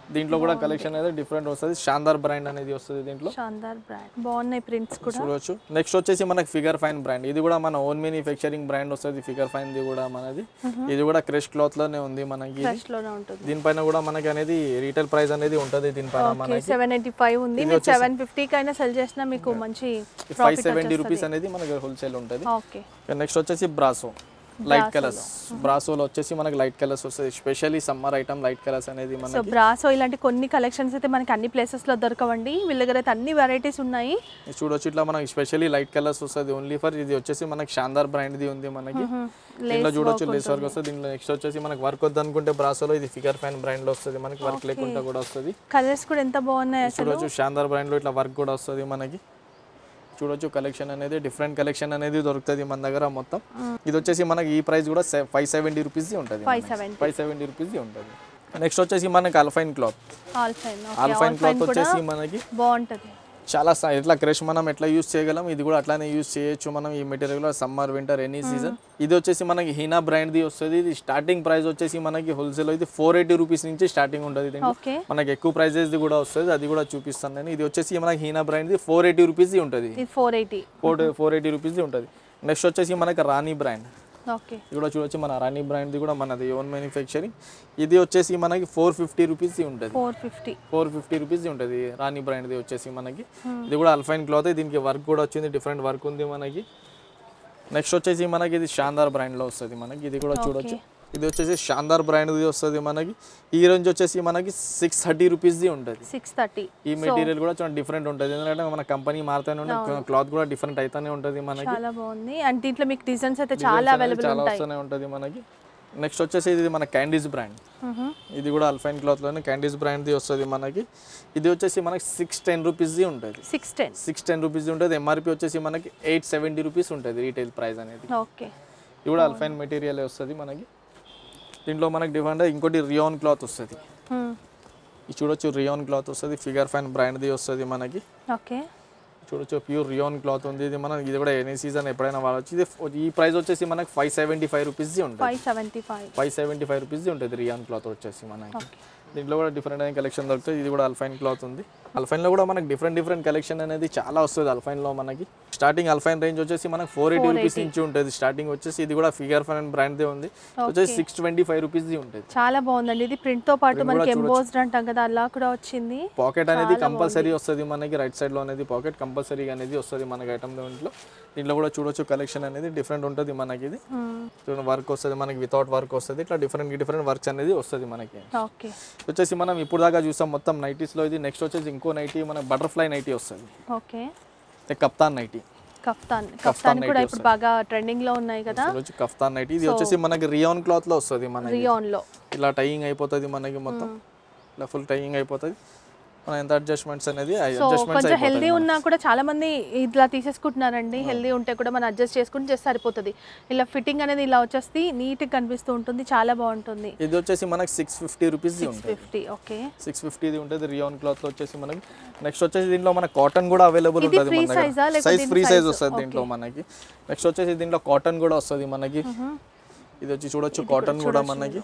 దీంట్లో కూడా కలెక్షన్ అనేది డిఫరెంట్ వస్తుంది షాందార్ బ్రాండ్ అనేది వస్తుంది దీంట్లో షాందార్ బ్రాండ్ బాగున్నాయి ప్రింట్స్ కూడా చూడవచ్చు నెక్స్ట్ వచ్చేసి మనకి ఫిగర్ ఫైన్ బ్రాండ్ ఇది కూడా మన ఓన్ మ్యానుఫ్యాక్చరింగ్ బ్రాండ్ వస్తుంది ఫిగర్ ఫైన్ ది కూడా మనది ఇది కూడా క్రష్ క్లాత్ లోనే ఉంది మనకి ఇది. ఫ్రెష్ లోనే ఉంటుంది దీనిపైన కూడా మనకి అనేది రీటైల్ ప్రైస్ అనేది ఉంటుంది దీనిపైన ఓకే మనకి సెవెన్ ఎయిటీ ఫైవ్ ఉంది మీరు సెవెన్ ఫిఫ్టీకి అయినా సెల్ చేసినా మీకు మంచి ఫైవ్ సెవెంటీ రూపీస్ అనేది మనకి హోల్సేల్ ఉంటుంది ఓకే నెక్స్ట్ వచ్చేసి బ్రాసో లైట్ కలర్స్ బ్రాసోలో వచ్చేసి మనకి లైట్ కలర్స్ వస్తుంది specially summer item light colours అనేది సో మనకి బ్రాసో ఇలాంటి కొన్ని కలెక్షన్స్ అయితే మనకి అన్ని places లో దొరకవండి వీళ్ళ దగ్గర అయితే అన్ని వెరైటీస్ ఉన్నాయి ఇది చూడొచ్చు ఇట్లా మనకి స్పెషల్లీ లైట్ కలర్స్ వస్తుంది ఓన్లీ ఫర్ ఇది వచ్చేసి మనకి షాందార్ బ్రాండ్ది ఉంది మనకి దీంట్లో చూడొచ్చు లేస్ వర్క్ వస్తుంది దీంట్లో నెక్స్ట్ వచ్చేసి మనకి వర్క్ వద్దు అనుకుంటే బ్రాసోలో ఇది ఫిగర్ ఫ్యాన్ బ్రాండ్ లో వస్తుంది మనకి వర్క్ లేకుండా కూడా వస్తుంది కలర్స్ కూడా ఎంత బాగున్నాయి అసలు చూడొచ్చు షాందార్ బ్రాండ్ లో ఇట్లా వర్క్ కూడా వస్తుంది మనకి చూడొచ్చు కలెక్షన్ అనేది డిఫరెంట్ కలెక్షన్ అనేది దొరుకుతుంది మన దగ్గర మొత్తం ఇది వచ్చేసి మనకి ఈ ప్రైస్ కూడా ఫైవ్ సెవెంటీ రూపీస్ ఉంటుంది five seven five seventy rupees ఉంటుంది నెక్స్ట్ వచ్చేసి మనకి all fine cloth all fine all fine cloth వచ్చేసి మనకి బాగుంటుంది చాలా స- ఇట్లా క్రష్ మనం ఎట్లా యూస్ చేయగలం ఇది కూడా అట్లానే యూస్ చేయొచ్చు మనం ఈ material summer winter any season ఇది వచ్చేసి మనకి హీనా బ్రాండ్ది వస్తుంది ఇది స్టార్టింగ్ ప్రైస్ వచ్చేసి మనకి హోల్సేల్ ఇది ఫోర్ ఎయిటీ రూపీస్ నుంచి స్టార్టింగ్ ఉంటుంది దీంట్లో ఓకే మనకి ఎక్కువ ప్రైజెస్ది కూడా వస్తుంది అది కూడా చూపిస్తాను నేను ఇది వచ్చేసి మనకి హీనా బ్రాండ్ది ఫోర్ ఎయిటీ రూపీస్ది ఉంటుంది ఇది four eighty four four eighty రూపీస్ది ఉంటుంది నెక్స్ట్ వచ్చేసి మనకి రాణి బ్రాండ్ ఓకే ఇది కూడా చూడొచ్చు మన రాణి బ్రాండ్ది కూడా మనది ఓన్ మ్యానుఫ్యాక్చరింగ్ ఇది వచ్చేసి మనకి ఫోర్ ఫిఫ్టీ రూపీస్ది ఉంటుంది four fifty four fifty rupees ఉంటుంది రాణి బ్రాండ్ది వచ్చేసి మనకి ఇది కూడా అల్ఫైన్ క్లాత్ దీనికి వర్క్ కూడా వచ్చింది డిఫరెంట్ వర్క్ ఉంది మనకి నెక్స్ట్ వచ్చేసి మనకి ఇది షాందార్ బ్రాండ్లో వస్తుంది మనకి ఇది కూడా చూడొచ్చు ఇది వచ్చేసి షాందార్ బ్రాండ్ది వస్తుంది మనకి ఈ రేంజ్ వచ్చేసి మనకి సిక్స్ థర్టీ రూపీస్ది ఉంటుంది సిక్స్ థర్టీ ఈ మెటీరియల్ కూడా చాలా డిఫరెంట్ ఉంటుంది ఎందుకంటే మన కంపెనీ మారుతూనే ఉంటుంది క్లాత్ కూడా డిఫరెంట్ అవుతూనే ఉంటుంది మనకి చాలా బాగుంది అండ్ దీంట్లో మీకు డిజైన్స్ అయితే చాలా Designs అనేది అవైలబుల్ చాలా ఉంటాయి వస్తూనే ఉంటుంది మనకి నెక్స్ట్ వచ్చేసి ఇది మన క్యాండీస్ బ్రాండ్ ఇది కూడా అల్ఫైన్ క్లాత్లోనే క్యాండీస్ బ్రాండ్ది వస్తుంది మనకి ఇది వచ్చేసి మనకి సిక్స్ టెన్ రూపీస్ది ఉంటుంది six ten six ten rupees ఉంటుంది ఎంఆర్పి వచ్చేసి మనకి ఎయిట్ సెవెంటీ రూపీస్ ఉంటుంది రీటైల్ ప్రైస్ అనేది ఓకే ఇది కూడా అల్ఫైన్ మెటీరియల్ వస్తుంది మనకి దీంట్లో మనకి డిఫరెంట్ ఇంకోటి రియాన్ క్లాత్ వస్తుంది ఇది చూడొచ్చు రియాన్ క్లాత్ వస్తుంది ఫిగర్ ఫైన్ బ్రాండ్ది వస్తుంది మనకి ఓకే చూడొచ్చు ప్యూర్ రియాన్ క్లాత్ ఉంది ఇది మనం ఇది కూడా ఎనీ సీజన్ ఎప్పుడైనా వాడచ్చు ఇది ఈ ప్రైస్ వచ్చేసి మనకి ఫైవ్ సెవెంటీ ఫైవ్ రూపీస్ది ఉంటుంది five seventy five five seventy five రూపీస్ది ఉంటుంది రియాన్ క్లాత్ వచ్చేసి మనకి దీంట్లో కూడా డిఫరెంట్ అయిన కలెక్షన్ దొరుకుతుంది ఇది కూడా అల్ఫైన్ క్లాత్ ఉంది అల్ఫైన్లో కూడా మనకి డిఫరెంట్ డిఫరెంట్ కలెక్షన్ అనేది చాలా వస్తుంది అల్ఫైన్లో మనకి స్టార్టింగ్ అల్ఫైన్ రేంజ్ వచ్చేసి మనకి ఫోర్ ఎయిటీ రూపీస్ నుంచి ఉంటుంది స్టార్టింగ్ వచ్చేసి ఇది కూడా ఫిగర్ ఫైన్ బ్రాండ్దే ఉంది వచ్చేసి సిక్స్ ట్వంటీ ఫైవ్ రూపీస్ది ఉంటుంది చాలా బాగుందండి ఇది ప్రింట్ తో పాటు మనకి ఎంబోస్డ్ అంటాం కదా అలా కూడా వచ్చింది పాకెట్ అనేది కంపల్సరీ వస్తుంది మనకి రైట్ సైడ్ లో అనేది పాకెట్ కంపల్సరీ అనేది వస్తుంది మనకి ఐటమ్ దీంట్లో దీంట్లో కూడా చూడొచ్చు కలెక్షన్ అనేది డిఫరెంట్ ఉంటుంది మనకి ఇది చూడండి వర్క్ వస్తుంది మనకి వితౌట్ వర్క్ వస్తుంది ఇట్లా డిఫరెంట్ డిఫరెంట్ వర్క్స్ అనేది వస్తుంది మనకి ఓకే వచ్చేసి మనం ఇప్పుడు దాకా చూసాం మొత్తం నైటీస్ లో ఇది నెక్స్ట్ వచ్చేసి ఇంకో నైటీ మన బటర్ఫ్లై నైటీ వస్తుంది ఓకే ఇది కప్తాన్ నైటీ కఫ్తాన్ కఫ్తాన్ కూడా ఇప్పుడు బాగా ట్రెండింగ్ లో ఉన్నాయి కదా చూడొచ్చు కఫ్తాన్ నైటీ ఇది వచ్చేసి మనకి రియాన్ క్లాత్ లో వస్తుంది మనకి రియాన్ లో ఇలా టైయింగ్ అయిపోతుంది మనకి మొత్తం ఇలా ఫుల్ టైయింగ్ అయిపోతుంది మనం ఎంత అడ్జస్ట్మెంట్స్ అనేది సో అడ్జస్ట్మెంట్స్ కొంచెం హెల్దీ ఉన్నా కూడా చాలా మంది ఇట్లా తీసేసుకుంటున్నారండి హెల్దీ ఉంటే కూడా మనం అడ్జస్ట్ చేసుకుంటే చేస్తే సరిపోతుంది ఇలా ఫిట్టింగ్ అనేది ఇలా వచ్చేస్తే నీట్గా కనిపిస్తూ ఉంటుంది చాలా బాగుంటుంది ఇది వచ్చేసి మనకి సిక్స్ ఫిఫ్టీ రూపీస్ ఉంటుంది ఫిఫ్టీ ఓకే సిక్స్ ఫిఫ్టీది ఉంటుంది రియాన్ క్లాత్ వచ్చేసి మనకి నెక్స్ట్ వచ్చేసి దీంట్లో మన కాటన్ కూడా అవైలబుల్ ఇది ఉంటుంది free మన size ఆ? దగ్గర లేకపోతే సైజ్ దీని ఫ్రీ సైజ్ size? వస్తుంది దీంట్లో మనకి నెక్స్ట్ వచ్చేసి దీంట్లో కాటన్ కూడా వస్తుంది మనకి ఇది వచ్చి చూడొచ్చు కాటన్ కూడా మనకి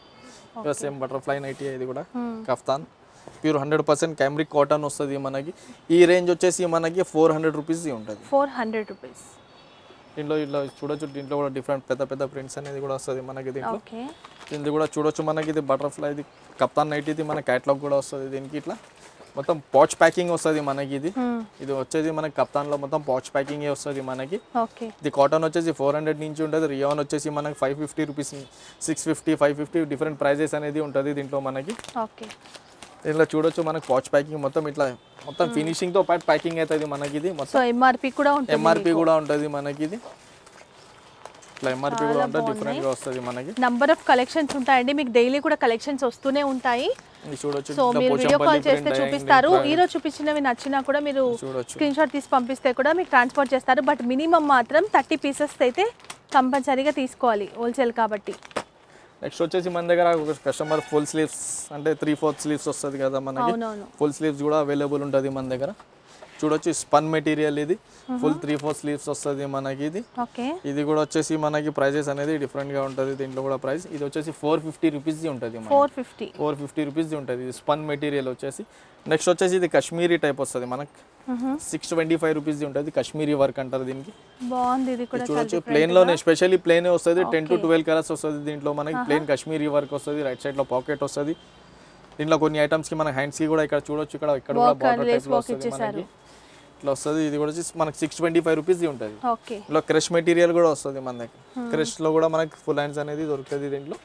సేమ్ బటర్ఫ్లై నైటీ ఇది కూడా kaftan pure hundred percent cambric cotton వస్తుంది మనకి ఈ రేంజ్ వచ్చేసి మనకి ఫోర్ హండ్రెడ్ రూపీస్ ఉంటుంది ఫోర్ హండ్రెడ్ రూపీస్ దీంట్లో ఇట్లా చూడొచ్చు దీంట్లో కూడా డిఫరెంట్ పెద్ద పెద్ద ప్రింట్స్ అనేది కూడా వస్తుంది మనకి దీంట్లో ఓకే ఇది కూడా చూడొచ్చు మనకి ఇది బటర్ఫ్లై ఇది కప్తాన్ నైట్ ఇది మన క్యాటలాగ్ కూడా వస్తుంది దీనికి ఇట్లా మొత్తం పాచ్ ప్యాకింగ్ వస్తుంది మనకి ఇది ఇది వచ్చేది మనకి కప్తాన్లో మొత్తం పాచ్ ప్యాకింగ్ వస్తుంది మనకి ఓకే ఇది కాటన్ వచ్చేసి ఫోర్ హండ్రెడ్ నుంచి ఉంటుంది రియాన్ వచ్చేసి మనకి five fifty rupees six fifty five fifty different prices అనేది ఉంటుంది దీంట్లో మనకి ఓకే దీంట్లో చూడొచ్చు మనకి పాచ్ ప్యాకింగ్ మొత్తం ఇట్లా మొత్తం ఫినిషింగ్తో పాటు ప్యాకింగ్ అవుతుంది మనకి ఇది మొత్తం సో ఎంఆర్పి కూడా ఉంటుంది ఎంఆర్పి కూడా ఉంటుంది మనకి ఇది ఇట్లా ఎంఆర్పి కూడా ఉంటుంది డిఫరెంట్గా వస్తుంది మనకి నంబర్ ఆఫ్ కలెక్షన్స్ ఉంటాయండి మీకు డైలీ కూడా కలెక్షన్స్ వస్తూనే ఉంటాయి ఇది చూడొచ్చు సో ఇట్లా మీరు వీడియో పోచంపల్లి కాల్ చేస్తే print అయ్యింది, చూపిస్తారు ఇట్లా ఈ రోజు చూపించినవి నచ్చినా కూడా మీరు చూడొచ్చు స్క్రీన్ షాట్ తీసి పంపిస్తే కూడా మీకు ట్రాన్స్పోర్ట్ చేస్తారు బట్ మినిమం మాత్రం థర్టీ పీసెస్ అయితే కంపల్సరీగా తీసుకోవాలి హోల్సేల్ కాబట్టి నెక్స్ట్ వచ్చేసి మన దగ్గర ఒక కస్టమర్ ఫుల్ స్లీవ్స్ అంటే త్రీ ఫోర్త్ స్లీవ్స్ వస్తుంది కదా మనకి అవునవును ఫుల్ స్లీవ్స్ కూడా అవైలబుల్ ఉంటుంది మన దగ్గర చూడొచ్చు స్పన్ మెటీరియల్ ఇది ఫుల్ త్రీ ఫోర్ స్లీవ్స్ వస్తుంది మనకి ఇది ఓకే ఇది కూడా వచ్చేసి మనకి ప్రైజెస్ అనేది different గా ఉంటుంది దీంట్లో కూడా ప్రైస్ ఇది వచ్చేసి ఫోర్ ఫిఫ్టీ రూపీస్ది ఉంటుంది ఫోర్ ఫిఫ్టీ ఫోర్ ఫిఫ్టీ రూపీస్ది ఉంటుంది ఇది స్పన్ మెటీరియల్ వచ్చేసి నెక్స్ట్ వచ్చేసి ఇది కాశ్మీరీ టైప్ వస్తుంది మనకి సిక్స్ ట్వంటీ ఫైవ్ రూపీస్ది ఉంటుంది కాశ్మీరీ వర్క్ అంటారు దీనికి బాగుంది ఇది కూడా చాలా చూడొచ్చు different ప్లేన్ గా. లోనే స్పెషల్లీ ప్లేన్ వస్తుంది టెన్ టు ట్వెల్వ్ కలర్స్ వస్తుంది దీంట్లో మనకి ప్లేన్ కాశ్మీరీ వర్క్ వస్తుంది రైట్ సైడ్ లో పాకెట్ వస్తుంది దీంట్లో కొన్ని ఐటమ్స్ కి మన హ్యాండ్స్ కి కూడా ఇక్కడ చూడొచ్చు ఇక్కడ ఇక్కడ కూడా Work, బార్డర్ lace టైప్ లో work వస్తుంది ఇచ్చేసారు. మనకి ఇట్లా వస్తుంది ఇది కూడా వచ్చేసి మనకి సిక్స్ ట్వంటీ ఫైవ్ రూపీస్ ఉంటుంది ఓకే ఇందులో క్రష్ మెటీరియల్ కూడా వస్తుంది మన దగ్గర క్రష్ లో కూడా మనకి ఫుల్ హ్యాండ్స్ అనేది దొరుకుతుంది దీంట్లో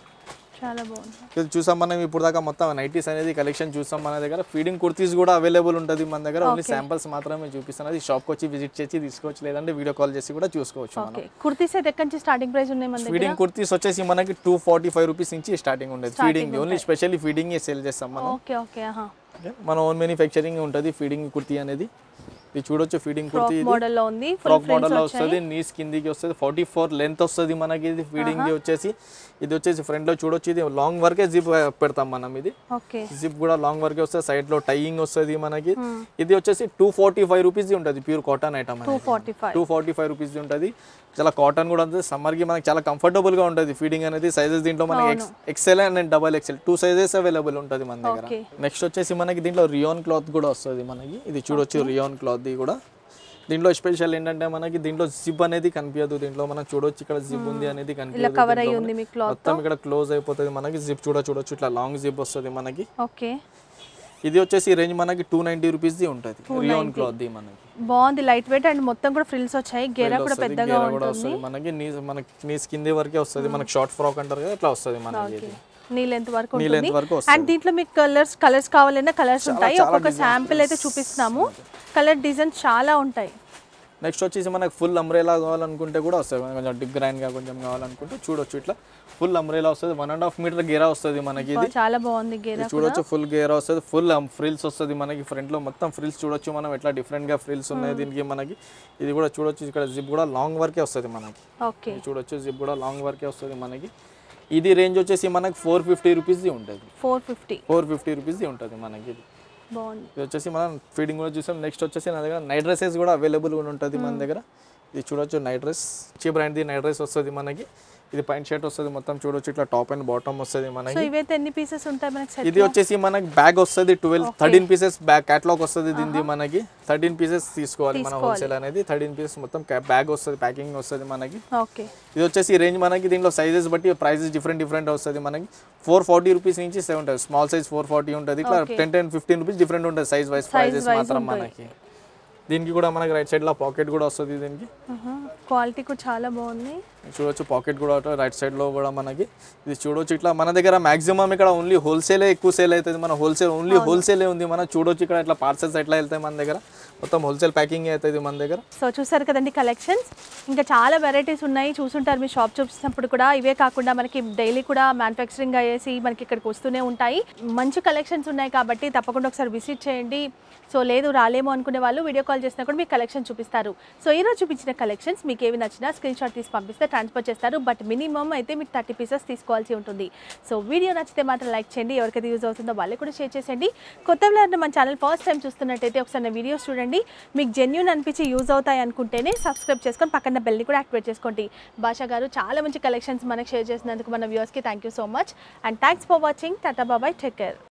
చాలా బాగుంది ఇది చూసాం మనం ఇప్పుడు దాకా మొత్తం నైటీస్ అనేది కలెక్షన్ చూసాం మన దగ్గర ఫీడింగ్ కుర్తీస్ కూడా అవైలబుల్ ఉంటుంది మన దగ్గర ఓన్లీ శాంపిల్స్ మాత్రమే చూపిస్తున్నది షాప్కి వచ్చి విజిట్ చేసి తీసుకోవచ్చు లేదంటే వీడియో కాల్ చేసి కూడా చూసుకోవచ్చు మనం ఓకే కుర్తీస్ అయితే ఎక్కడి నుంచి స్టార్టింగ్ ప్రైస్ ఉన్నాయి మన దగ్గర ఫీడింగ్ కుర్తీస్ వచ్చేసి మనకి టూ ఫార్టీ ఫైవ్ రూపీస్ నుంచి స్టార్టింగ్ ఉండేది feeding only specially feeding sale చేస్తాం మనం ఓకే ఓకే ఆహా Okay? మన ఓన్ మ్యానుఫ్యాక్చరింగ్ ఉంటుంది ఫీడింగ్ కుర్తీ అనేది ఇది చూడొచ్చు ఫీడింగ్ కుర్తీ ఇది మోడల్ లో ఉంది ఫుల్ ఫ్రాక్ మోడల్ లో వస్తుంది నీస్ కిందికి వస్తుంది ఫార్టీ ఫోర్ లెంత్ వస్తుంది మనకి ఇది ఫీడింగ్ వచ్చేసి ఇది వచ్చేసి ఫ్రంట్ లో చూడొచ్చు ఇది లాంగ్ వర్కే జిప్ పెడతాం మనం ఇది ఓకే జిప్ కూడా లాంగ్ వర్కే వస్తుంది సైడ్ లో టైయింగ్ వస్తుంది మనకి ఇది వచ్చేసి టూ ఫార్టీ ఫైవ్ రూపీస్ ఉంటుంది pure cotton item two forty five two forty five rupees ఉంటుంది చాలా కాటన్ కూడా ఉంటుంది సమ్మర్ కి మనకి చాలా కంఫర్టబుల్ గా ఉంటుంది ఫీడింగ్ అనేది సైజెస్ దీంట్లో మనకి XL and double XL two sizes available ఉంటుంది మన దగ్గర Okay. నెక్స్ట్ వచ్చేసి మనకి దీంట్లో రియోన్ క్లాత్ కూడా వస్తుంది మనకి ఇది చూడొచ్చు రియోన్ క్లాత్ ది కూడా దీంట్లో స్పెషల్ ఏంటంటే మనకి దీంట్లో జిప్ అనేది కనిపించదు దీంట్లో మనం చూడొచ్చు ఇక్కడ జిప్ ఉంది అనేది ఇలా కనిపించదు కవర్ అయ్యి దీంట్లో ఉంది మీ క్లాత్ మొత్తం ఇక్కడ క్లోజ్ అయిపోతుంది మనకి జిప్ చూడ చూడొచ్చు ఇట్లా లాంగ్ జిప్ వస్తుంది మనకి ఓకే ఇది వచ్చేసి రేంజ్ మనకి టూ నైన్టీ రూపీస్ది ఉంటుంది రియోన్ క్లాత్ ది మనకి బాగుంది లైట్ వెయిట్ అండ్ మొత్తం కూడా ఫ్రిల్స్ వచ్చాయి గేరా కూడా వస్తది, పెద్దగా గేరా కూడా ఉంటుంది వస్తుంది మనకి నీ మనకి నీస్ కింది వరకే వస్తుంది మనకి షార్ట్ ఫ్రాక్ అంటారు కదా అట్లా వస్తుంది మనకి ఇది నీ లెంత్ వరకు నీ ఉంటుంది లెంత్ వరకు అండ్ వస్తుంది దీంట్లో మీకు కలర్స్ కలర్స్ కావాలన్నా కలర్స్ ఉంటాయి చాలా ఒక్కొక్క designs, శాంపిల్ అయితే చూపిస్తున్నాము కలర్ డిజైన్స్ చాలా ఉంటాయి నెక్స్ట్ వచ్చేసి మనకి ఫుల్ అంబ్రేలా కావాలనుకుంటే కూడా వస్తుంది మనకి కొంచెం డిగ్ గా కొంచెం కావాలనుకుంటే చూడొచ్చు ఇట్లా ఫుల్ అంబ్రేలా వస్తుంది వన్ అండ్ హాఫ్ మీటర్ గేరా వస్తుంది మనకి ఇది చాలా బాగుంది గేరా ఇది చూడొచ్చు ఫుల్ గేర్ వస్తుంది ఫుల్ ఫ్రిల్స్ వస్తుంది మనకి ఫ్రంట్ లో మొత్తం ఫ్రిల్స్ చూడొచ్చు మనం ఎట్లా డిఫరెంట్ గా ఫ్రిల్స్ ఉన్నాయి దీనికి మనకి ఇది కూడా చూడొచ్చు ఇక్కడ జిప్ కూడా లాంగ్ వరకే వస్తుంది మనకి ఓకే ఇది చూడొచ్చు జిప్ కూడా లాంగ్ వరకే వస్తుంది మనకి ఇది రేంజ్ వచ్చేసి మనకి ఫోర్ ఫిఫ్టీ రూపీస్ది ఉంటుంది ఫోర్ ఫిఫ్టీ ఫోర్ ఫిఫ్టీ రూపీస్ది ఉంటుంది మనకి ఇది బాగుంది ఇది వచ్చేసి మనం ఫీడింగ్ కూడా చూసాం నెక్స్ట్ వచ్చేసి నా దగ్గర నైట్ డ్రెస్సెస్ కూడా అవైలబుల్ కూడా ఉంటుంది మన దగ్గర ఇది చూడొచ్చు నైట్ డ్రెస్ చీ బ్రాండ్ది నైట్ డ్రెస్ వస్తుంది మనకి ఇది పైన షర్ట్ వస్తుంది మొత్తం చూడొచ్చు ఇట్లా టాప్ అండ్ బాటమ్ వస్తుంది సో మనకి ఇవైతే ఎన్ని పీసెస్ ఉంటాయి మనకి సెట్ ఇది వచ్చేసి మనకి బ్యాగ్ వస్తుంది twelve thirteen pieces bag catalogue వస్తుంది దీనిది మనకి థర్టీన్ పీసెస్ తీసుకోవాలి మన హోల్సేల్ అనేది థర్టీన్ పీసెస్ మొత్తం బ్యాగ్ వస్తుంది ప్యాకింగ్ వస్తుంది మనకి ఓకే ఇది వచ్చేసి రేంజ్ మనకి దీంట్లో సైజెస్ బట్టి ప్రైజెస్ డిఫరెంట్ డిఫరెంట్ వస్తుంది మనకి ఫోర్ ఫార్టీ రూపీస్ నుంచి సెవెన్ ఉంటుంది స్మాల్ సైజ్ ఫోర్ ఫార్టీ ఉంటుంది ఇట్లా ten ten fifteen rupees different ఉంటుంది సైజ్ వైజ్ ప్రైజెస్ wise మాత్రం ఉంటాయి. మనకి దీనికి కూడా మనకి రైట్ సైడ్ లో పాకెట్ కూడా వస్తుంది దీనికి క్వాలిటీ కూడా చాలా బాగుంది చూడొచ్చు పాకెట్ కూడా రైట్ సైడ్ లో కూడా మనకి ఇది చూడొచ్చు ఇట్లా మన దగ్గర మాక్సిమం ఇక్కడ ఓన్లీ హోల్సేలే ఎక్కువ సేల్ అవుతుంది మన హోల్సేల్ ఓన్లీ హోల్సేలే ఉంది మనం చూడొచ్చు ఇక్కడ ఇట్లా పార్సల్స్ ఎట్లా వెళ్తాయి మన దగ్గర మొత్తం హోల్సేల్ ప్యాకింగ్ అవుతుంది మన దగ్గర సో చూసారు కదండి కలెక్షన్స్ ఇంకా చాలా వెరైటీస్ ఉన్నాయి చూసుంటారు మీ షాప్ చూపించినప్పుడు కూడా ఇవే కాకుండా మనకి డైలీ కూడా మ్యానుఫ్యాక్చరింగ్ అయ్యేసి మనకి ఇక్కడికి వస్తూనే ఉంటాయి మంచి కలెక్షన్స్ ఉన్నాయి కాబట్టి తప్పకుండా ఒకసారి విజిట్ చేయండి సో లేదు రాలేమో అనుకునే వాళ్ళు వీడియో కాల్ చేసినా కూడా మీకు కలెక్షన్ చూపిస్తారు సో ఈ రోజు చూపించిన కలెక్షన్స్ మీకు ఏవి నచ్చినా స్క్రీన్ షాట్ తీసి పంపిస్తే ట్రాన్స్ఫర్ చేస్తారు బట్ మినిమం అయితే మీకు థర్టీ పీసెస్ తీసుకోవాల్సి ఉంటుంది సో వీడియో నచ్చితే మాత్రం లైక్ చేయండి ఎవరికైతే యూజ్ అవుతుందో వాళ్ళకి కూడా షేర్ చేసేయండి కొత్త వాళ్ళని మన ఛానల్ ఫస్ట్ టైం చూస్తున్నట్టయితే ఒకసారి నా వీడియోస్ చూడండి మీకు జెన్యున్ అనిపించి యూజ్ అవుతాయి అనుకుంటేనే సబ్స్క్రైబ్ చేసుకొని పక్కన బెల్ని కూడా యాక్టివేట్ చేసుకోండి భాషా గారు చాలా మంచి కలెక్షన్స్ మనకి షేర్ చేసినందుకు మన వ్యూవర్స్కి thank you so much and thanks for watching టాటా బాబాయ్ టేక్ కేర్